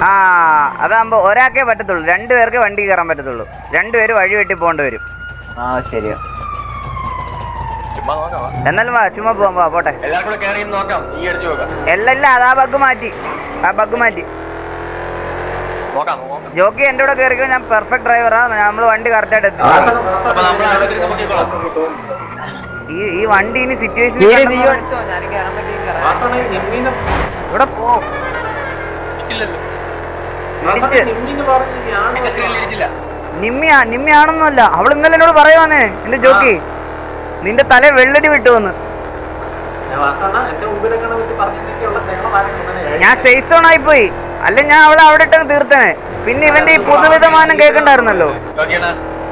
ആ അതാകുമ്പോ ഒരാൾക്കേ പറ്റത്തുള്ളൂ രണ്ടുപേർക്ക് വണ്ടി കയറാൻ പറ്റത്തുള്ളൂ രണ്ടുപേര് വഴി വെട്ടി പോകേണ്ടി വരും ആ ശരിയാ ചുമ്മാ നോക്കാം വാ. എന്നാലും വാ ചുമ്മാ പോവാം വാ പോട്ടെ എല്ലാവർക്കും കൂടെ കയറി ഇരുന്ന് നോക്കാം ഈ അടിച്ചു നോക്കാം എല്ലാം ഇല്ല അത് ആ ബഗ് മാറ്റി ആ ബഗ് മാറ്റി നോക്കാം നോക്കാം ജോക്കി എൻ്റെ കൂടെ കയറിക്കോ ഞാൻ പെർഫെക്റ്റ് ഡ്രൈവറാ നമ്മൾ വണ്ടി കറക്റ്റായിട്ട് എത്തി അപ്പൊ നമ്മൾ ആലോചിച്ച് നോക്കിക്കോളാം ഈ ഈ വണ്ടി ഇനി സിറ്റുവേഷൻ നീ അടിച്ചോ ഞാൻ കയറാൻ പറ്റി കയറാം ഇവിടെ പോ ഇല്ലല്ലോ ഇടിച്ച് എന്റെ സ്ക്രീനിൽ ഇരിച്ചില്ല നിമ്മിയാ നിമ്മിയാണെന്നല്ല അവൾ ഇന്നലെ എന്നോട് പറയുവാന്നേ എന്റെ ജോക്കി നിന്റെ തല വെള്ളടി വിട്ടു വന്ന് ഞാൻ സേഫ് സോൺ ആയി പോയി അല്ല ഞാൻ അവളെ അവിടെ ഇട്ടങ്ങ് തീർത്തനെ പിന്നെ ഇവന്റെ ഈ പുതുവിധമാനം കേൾക്കണ്ടായിരുന്നല്ലോ ഓക്കെയാണ്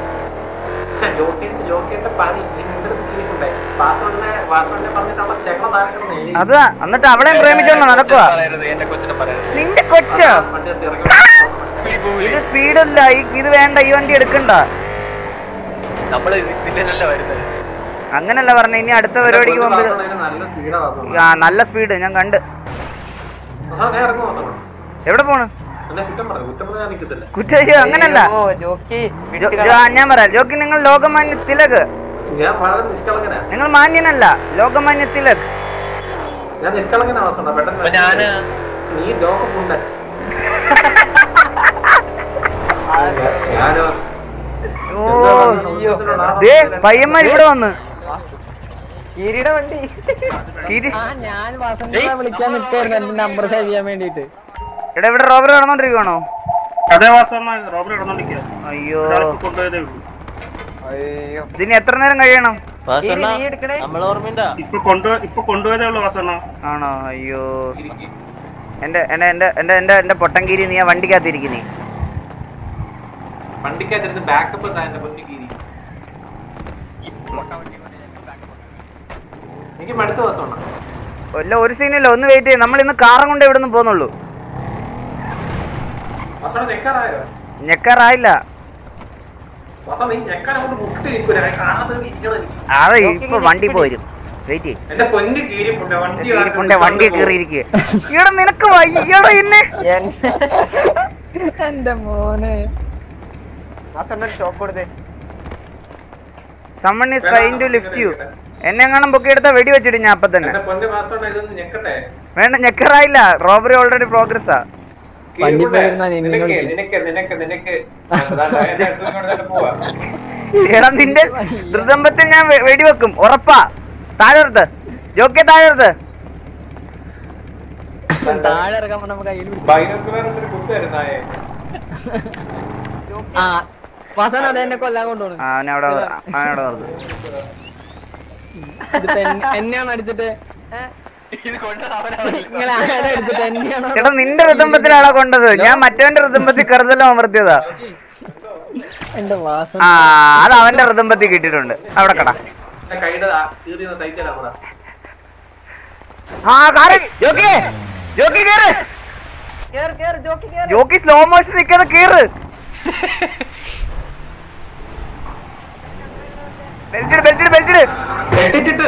അതാ എന്നിട്ട് അവളെ പ്രേമിച്ചോണ്ട് നടക്കുക പറയരുത് എന്റെ കൊച്ചിനെ പറയരുത് നിന്റെ കൊച്ചോ വിളി പോവില്ലേ? ഇത് സ്പീഡല്ല ഇത് വേണ്ട ഈ വണ്ടി എടുക്കണ്ട നമ്മള് ഇതിലല്ല വരുന്നത് അങ്ങനല്ല പറഞ്ഞ ഇനി അടുത്ത പരിപാടിക്ക് പോകുമ്പോൾ ആ നല്ല സ്പീഡ് ഞാൻ കണ്ട് എവിടെ പോണ് കുറ്റ അയ്യോ, അങ്ങനല്ല ഓ ജോക്കി ജോ- ജോ- ആ, ഞാൻ പറയാം ജോക്കി നിങ്ങൾ ലോകമാന്യ തിലക് ഞാൻ വളരെ നിഷ്കളങ്കനാ നിങ്ങൾ മാന്യനല്ല ലോകമാന്യ തിലക് ഞാൻ നിഷ്കളങ്കനാ വാസണ്ണ അപ്പൊ പെട്ടെന്ന് ഞാന് നീ ലോകമുണ്ട് ഞാനോ ഓ ദേ പയ്യന്മാർ ഇവിടെ വന്ന് കീരിയുടെ വണ്ടി തിരി ആ ഞാൻ വാസന്തിനെ വിളിക്കാൻ നിൽക്കായിരുന്നു എന്റെ നമ്പർ സേവ് ചെയ്യാൻ വേണ്ടിട്ട് എടാ ഇവിടെ റോബർ നടന്നോണ്ടിരിക്കുവാണോ അതേ വാസമ്മ റോബറി നടന്നോണ്ടിരിക്കുക അയ്യോ കൊണ്ടുപോയതേ ഉള്ളൂ അയ്യോ ഇതിന് എത്ര നേരം കഴിയണം കീരി നീ എടുക്കണേ നമ്മൾ ഓർമ്മയുണ്ടാ ഇപ്പൊ കൊണ്ടു ഇപ്പൊ കൊണ്ടുപോയതേ ഉള്ളൂ വാസണ്ണ ആണോ അയ്യോ എന്റെ എന്റെ എന്റെ എന്റെ എന്റെ എന്റെ പൊട്ടൻകീരി നീ ആ വണ്ടിക്കകത്തിരിക്കുന്നേ വണ്ടിക്കകത്തിരുന്ന് ബാക്കപ്പ് തന്നെ പൊന്നിക്കീരി എനിക്ക് മടുത്ത വാസണ്ണ അല്ല ഒരു സീനില്ല ഒന്ന് വെയിറ്റ് ചെയ്യും നമ്മൾ ഇന്ന് കാറും കൊണ്ട് ഇവിടെ നിന്ന് പോകുന്നുള്ളൂ വാസണ്ണ ഞെക്കാറായോ ഞെക്കാറായില്ല വാസണ്ണ ഈ ഞെക്കാൻ അങ്ങോട്ട് മുട്ടി നിൽക്കൂല കാണാതെ ഇരിക്കണം എനിക്ക്. അതെ ഇപ്പൊ വണ്ടി പോരും വെയിറ്റ് ചെയ്യും എന്റെ പൊന്ന് കീരിപ്പുണ്ട് വണ്ടി കീരിപ്പുണ്ടെ വണ്ടി കയറിയിരിക്കുക ഇവിടെ നിനക്ക് വയ്യടോ ഇന്നെ എന്റെ മോനെ വാസണ്ണ ഒരു ഷോക്ക് കൊടുത്തേ someone is trying to lift you എന്നെ എങ്ങാനും പൊക്കി എടുത്താ വെടി വെച്ചിട്ട് ഞാൻ അപ്പൊ തന്നെ എന്റെ പൊന്ന് വാസണ്ണ ഇതൊന്ന് ഞെക്കട്ടെ വേണ്ട ഞെക്കറായില്ല റോബറി ഓൾറെഡി പ്രോഗ്രസ്സാ വണ്ടി കീരിപ്പുണ്ടെ, പോയിരുന്നാ നിന്നെ നിനക്ക് വിളിക്കും. നിനക്ക് നിനക്ക് നിനക്ക് അതാ, എന്റെ അടുത്ത് ഇങ്ങോട്ട് തന്നെ പോവാ എടാ നിന്റെ ധൃതമ്പത്തിൽ ഞാൻ വെ- വെടിവെക്കും ഉറപ്പാ താഴെടുത്ത് ജോക്കെ താഴെടുത്ത് താഴെ ഇറക്കാൻ പറഞ്ഞ കയ്യിൽ പിടിച്ചു ബൈനോക്കുലർ ഒരു കുത്തായിരുന്നായേ ആ വാസന അത് എന്നെ കൊല്ലാൻ കൊണ്ടുപോണു ആ അവനെ അവിടെ അവനവിടെ നിർത്ത് ഇതിപ്പോ എന്നെ- എന്നെയാണ് അടിച്ചിട്ട് ഏ? ഇത് കൊണ്ടത് അവനാണ് നിങ്ങളെ ആരെ അടിച്ചിട്ട് എന്നെയാണോ എടാ നിന്റെ ഋതമ്പത്തിലാണോ കൊണ്ടത് ഞാൻ മറ്റവന്റെ ഋതമ്പത്തിൽ കറുതെല്ലാം അമർത്തിയതാ എന്റെ വാസന ആ അത് അവന്റെ ഋതമ്പത്തിൽ കിട്ടിയിട്ടുണ്ട് അവിടെ കടാ എന്റെ കൈയുടെ ആ കീറിയ തയ്ച്ചലാ കൂടാ ആ കാറി ജോക്കി ജോക്കി കേറ് കേറ് കേറ് ജോക്കി കേറ് ജോക്കി സ്ലോ മോഷൻ നിൽക്കാതെ കേറ് ബെൽറ്റിട് ബെൽറ്റിട് ബെൽറ്റിട് കെട്ടിച്ചിട്ട്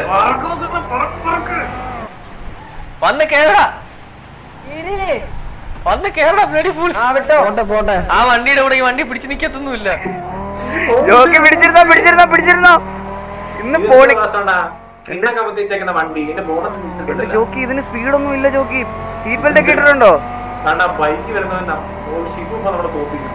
വന്ന് കേറടാ കീരി വന്ന് കേറടാ ബ്ലഡി ഫുൾ ആ വിട്ടോ പോട്ടെ പോട്ടെ ആ വണ്ടിയുടെ കൂടെ ഈ വണ്ടി പിടിച്ച് നിക്കത്തൊന്നുമില്ല ജോക്കി പിടിച്ചിരുന്നോ പിടിച്ചിരുന്നോ പിടിച്ചിരുന്നോ ഇന്ന് പോളി കിണ്ണൊക്കെ കുത്തിച്ചേക്കുന്ന വണ്ടി എന്റെ ബോണസ് എന്റെ ഇഷ്ടപ്പെട്ടില്ല ജോക്കി ഇതിന് സ്പീഡൊന്നും ഇല്ല ജോക്കി സീറ്റ് ബെൽറ്റ് ഒക്കെ ഇട്ടിട്ടുണ്ടോ കാരണം ബൈക്ക് വരുന്നവൻ ഷിബു ഇപ്പൊ നമ്മളെ തോപ്പിക്കും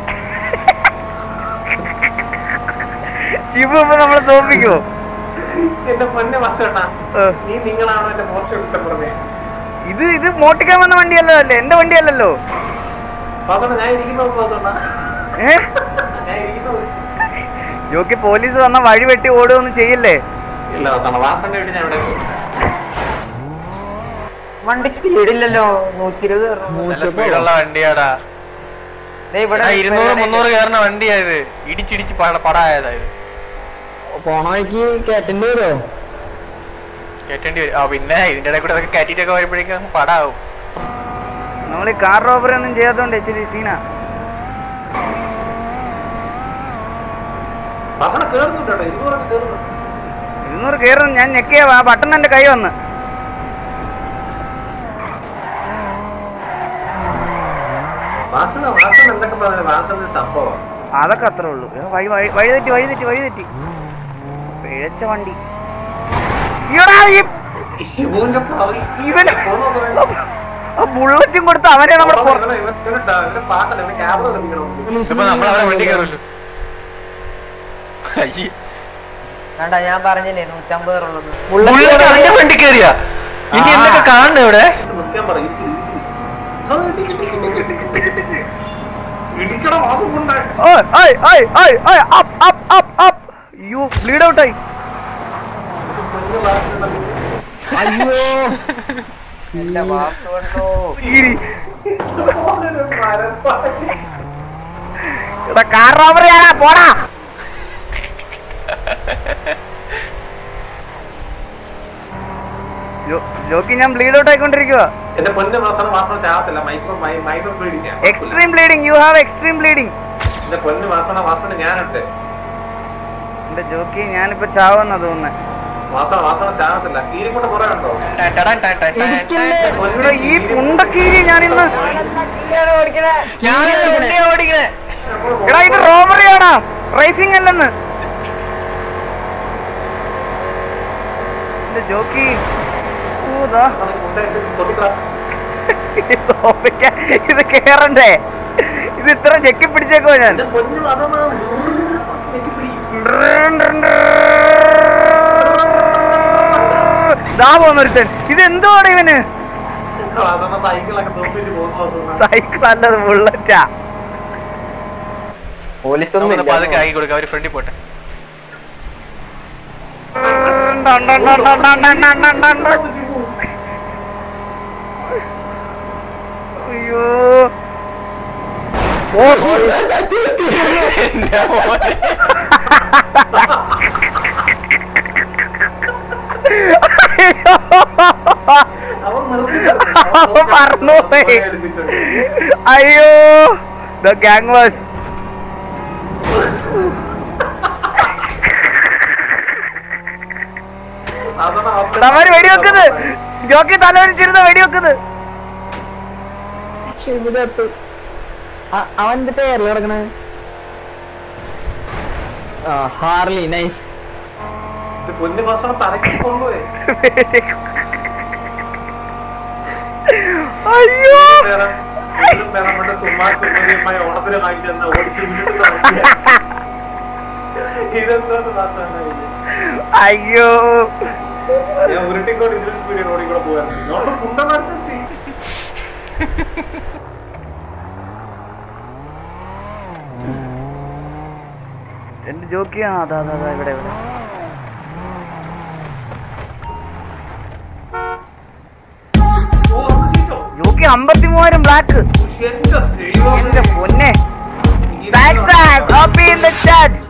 ശിവ ഇപ്പൊ നമ്മളെ തോപ്പിക്കുമോ എന്റെ പൊന്നെ വസേട്ടാ ഏ. നീ നിങ്ങളാണോ എന്റെ മോശം ഇഷ്ടം പറഞ്ഞേ ഇത് ഇത് മോട്ടിക്കാൻ വന്ന വണ്ടിയല്ലോ അല്ലേ എന്റെ വണ്ടിയല്ലല്ലോ വാസോണ്ട ഞാൻ ഇരിക്കുന്നത് വാസോണ്ട ഏ ഞാൻ ഇരിക്കുന്നത് ജോക്കി പോലീസ് വന്ന വഴി വെട്ടി ഓടുകയൊന്നും ചെയ്യില്ലേ ഇല്ല വാസോണ്ട വാസോണ്ട വീട്ടിൽ ഞാൻ ഇവിടെ വണ്ടി സ്പീഡ് ഇല്ലല്ലോ നൂറ്റി ഇരുപത് നല്ല സ്പീഡുള്ള വണ്ടിയാടാ ഇവിടെ ആ, ഇരുന്നൂറ് മുന്നൂറ് കയറുന്ന വണ്ടിയായത് ഇടിച്ചിടിച്ച് പട പടായതായത് പോണ വഴിക്ക് കേറ്റേണ്ടി വരുമോ കേട്ടേണ്ടി വരും ആ പിന്നെ ഇതിന്റെ ഇടയിൽ കൂടെ അതൊക്കെ കയറ്റിട്ടൊക്കെ വരുമ്പോഴേക്കും പടാവും നമ്മൾ ഈ കാർ റോബറി ഒന്നും ചെയ്യാത്തോണ്ട് ഇച്ചിരി സീനാ വാസോണ്ട കേറുന്നുണ്ട് കേട്ടോ ഇരുന്നൂറൊക്കെ കേറുന്നു ഇരുന്നൂറ് കയറുന്നു ഞാൻ ഞെക്കിയ ആ ബട്ടൺ എന്റെ കൈ വന്ന് വാസന വാസന എന്തൊക്കെ പറഞ്ഞു വാസന സംഭവം അതൊക്കെ അത്രേ ഉള്ളൂ ഏ, വഴി വഴി വഴി തെറ്റി വഴി തെറ്റി വഴി തെറ്റി പിഴച്ച വണ്ടി ഈടാ, ഈ ഈ ശിവുവിന്റെ പറ- ഇവന് പോന്നോ പോന്നോ? ആ ബുള്ളറ്റും കൊടുത്ത് അവനെ നമ്മുടെ ഇവനെ- പുറ- ഇവനെ- ഇവനെ ഇവനെ ഇവനെ പാട്ടല്ല ഇവനെ ക്യാമറ ലഭിക്കണം ഇപ്പൊ നമ്മൾ അവരെ വണ്ടി കയറുമല്ലോ അയ്യേ വേണ്ട ഞാൻ പറഞ്ഞില്ലേ നൂറ്റമ്പത് ഉള്ളത് ബുള്ളറ്റ് അവന്റെ വണ്ടി കയറിയാ ഇനി ആ. എന്തൊക്കെ കാണണം ഇവിടെ നിൽക്കാൻ പറ ഇടിച്ച് ഇടിച്ച്. ആ, ഇടി, ഇടി, ഇടി, ഇടി, ഇടി, ഇടി, ഇടി. ഇടിക്കണ വാസം കൊണ്ട് ഓയ്, ഓയ്, ഓയ്, ഓയ്, ഓയ്, up, up, up, up. You bleed out ആയി അയ്യോ എന്റെ വാസു കൊണ്ടോ ഈരി. എടാ കാർ റോബറി ആരാ പോടാ ജോ- ജോക്കി ഞാൻ ബ്ലീഡ് ഔട്ട് ആയിക്കൊണ്ടിരിക്കുക എന്റെ പൊന്നെ വാസന വാസന ചാകത്തില്ല micro micro bleeding extreme bleeding you have extreme bleeding എന്റെ പൊന്ന് വാസന വാസന ഞാനുണ്ട് എന്റെ ജോക്കി ഞാനിപ്പോ ചാവുന്ന തോന്നുന്നത് വാസന വാസന ചാകത്തില്ല കീരിക്കൊണ്ട് കുറെ ഉണ്ടോ ടടടൻ ടടടൻ ടടൻ. ഇവിടെ ഈ പുണ്ടക്കീരി ഞാൻ ഇന്ന് ഓടിക്കണേ ഞാനല്ലേ വണ്ടി ഓടിക്കണേ എടാ ഇത് റോബറിയാണ് റേസിംഗ് അല്ലെന്ന് എന്റെ ജോക്കി ഊതാ ഇത് ഓടിക്കാൻ- ഇത് കേറണ്ടേ ഇത് ഇത്ര ഞെക്കി പിടിച്ചേക്കോ ഞാൻ എന്റെ പൊന്ന് വാസന എനിക്ക് പിടി ദാ പോന്നൊരുത്തൻ ഇത് എന്തോടെ ഇവന് വാസന സൈക്കിളൊക്കെ തോപ്പിട്ട് പോകുന്നു സൈക്കിൾ അല്ലത് ബുള്ളറ്റാ പോലീസ് ഒന്നും നമുക്കൊന്ന് പതുക്കെ ഇല്ല ആക്കി കൊടുക്കാം അവര് ഫ്രണ്ടിൽ പോട്ടെ അയ്യോ എന്റെ മോനെ. അവൻ നിർത്തി അവൻ മറന്നുപോയി. അയ്യോ ദ ഗാങ് വാസ് അവര് വെടിവെക്കുന്നത് ജോക്കി തലവരിച്ചിരുന്ന വെടിവെക്കുന്നത് ഷിബുദത്ത് അവൻ എന്നിട്ട് എറിയ കിടക്കണ ആ ഹാർലി നൈസ് പൊന്നു ഭക്ഷണം തലയ്ക്ക് കൊണ്ടുപോയി അയ്യോ നമ്മുടെ സുമാർ സുന്ദരിയമായ ഓണത്തിന് വാങ്ങി ചെന്ന ഓടിച്ചു വീണ്ടും ഇതെന്താണ് വാസന ഇത്? അയ്യോ ഞാൻ ഉരുട്ടിക്കോട് ഇതിലും സ്പീഡിൽ റോഡിൽ കൂടെ പോകാറുണ്ട് നോട്ട് കുണ്ടനാട്ടി എന്റെ ജോക്കി ആ അതാ അതാ അതാ, ഇവിടെ ഇവിടെ ജോക്കി അമ്പത്തി മൂവായിരം ബ്ലാക്ക് എന്റെ ദൈവമേ. എന്റെ പൊന്നെ back stab copy in the chat